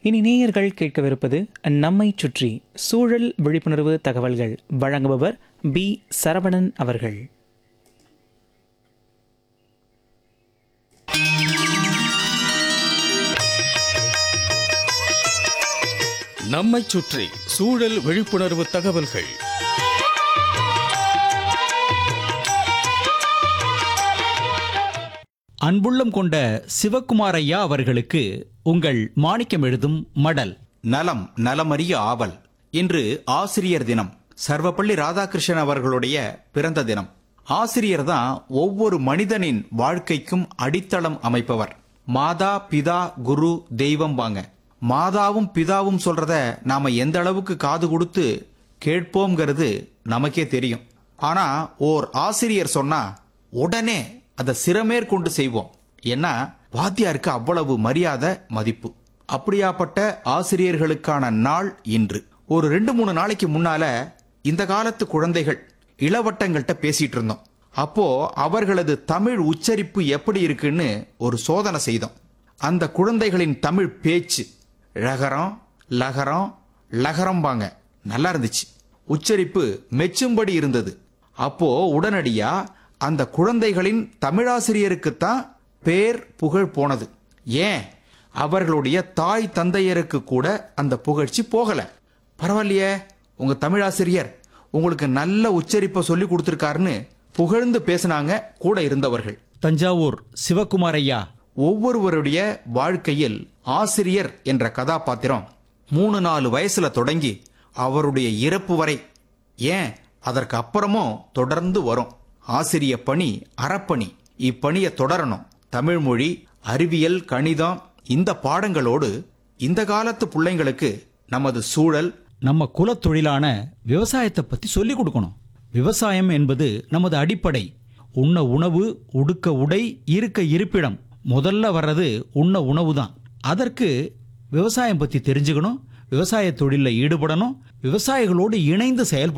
இனி நேயர்கள் கேட்கவிருப்பது நம்மை சுற்றி சூழல் விழிப்புணர்வு தகவல்கள் வழங்குபவர் பி சரவணன் அவர்கள் நம்மைச் சுற்றி சூழல் விழிப்புணர்வு தகவல்கள் அன்புள்ளம் கொண்ட சிவக்குமாரையா அவர்களுக்கு உங்கள் மாணிக்கம் எழுதும் மடல் நலம் நலமறிய ஆவல் இன்று ஆசிரியர் தினம் சர்வப்பள்ளி ராதாகிருஷ்ணன் அவர்களுடைய பிறந்த தினம் ஆசிரியர் தான் ஒவ்வொரு மனிதனின் வாழ்க்கைக்கும் அடித்தளம் அமைப்பவர் மாதா பிதா குரு தெய்வம் வாங்க மாதாவும் பிதாவும் சொல்றத நாம எந்த அளவுக்கு காது கொடுத்து கேட்போம்ங்கிறது நமக்கே தெரியும் ஆனா ஓர் ஆசிரியர் சொன்னா உடனே அதை சிறமேற்கொண்டு செய்வோம் ஏன்னா வாத்தியாருக்கு அவ்வளவு மரியாதை மதிப்பு அப்படியாப்பட்ட ஆசிரியர்களுக்கான நாள் இன்று ஒரு ரெண்டு மூணு நாளைக்கு முன்னால இந்த காலத்து குழந்தைகள் இளவட்டங்கள்கிட்ட பேசிட்டு இருந்தோம் அப்போ அவர்களது தமிழ் உச்சரிப்பு எப்படி இருக்குன்னு ஒரு சோதனை செய்தோம் அந்த குழந்தைகளின் தமிழ் பேச்சு ழகரம் லகரம் லகரம்பாங்க நல்லா இருந்துச்சு உச்சரிப்பு மெச்சும்படி இருந்தது அப்போ உடனடியா அந்த குழந்தைகளின் தமிழாசிரியருக்குத்தான் பேர் புகழ் போனது ஏன் அவர்களுடைய தாய் தந்தையருக்கு கூட அந்த புகழ்ச்சி போகல பரவாயில்லையே உங்க தமிழாசிரியர் உங்களுக்கு நல்ல உச்சரிப்பை சொல்லி கொடுத்துருக்காருன்னு புகழ்ந்து பேசினாங்க கூட இருந்தவர்கள் தஞ்சாவூர் சிவக்குமாரையா ஒவ்வொருவருடைய வாழ்க்கையில் ஆசிரியர் என்ற கதாபாத்திரம் மூணு நாலு வயசுல தொடங்கி அவருடைய இறப்பு வரை ஏன் அதற்கு அப்புறமும் தொடர்ந்து வரும் ஆசிரிய பணி அறப்பணி இப்பணியை தொடரணும் தமிழ் மொழி அறிவியல் கணிதம் இந்த பாடங்களோடு இந்த காலத்து பிள்ளைங்களுக்கு நமது சூழல் நம்ம குலத்தொழிலான விவசாயத்தை பத்தி சொல்லிக் கொடுக்கணும் விவசாயம் என்பது நமது அடிப்படை உண்ண உணவு உடுக்க உடை இருக்க இருப்பிடம் முதல்ல வர்றது உண்ண உணவு தான் அதற்கு விவசாயம் பத்தி தெரிஞ்சுக்கணும் விவசாய தொழிலில் ஈடுபடணும் விவசாயிகளோடு இணைந்து செயல்படணும்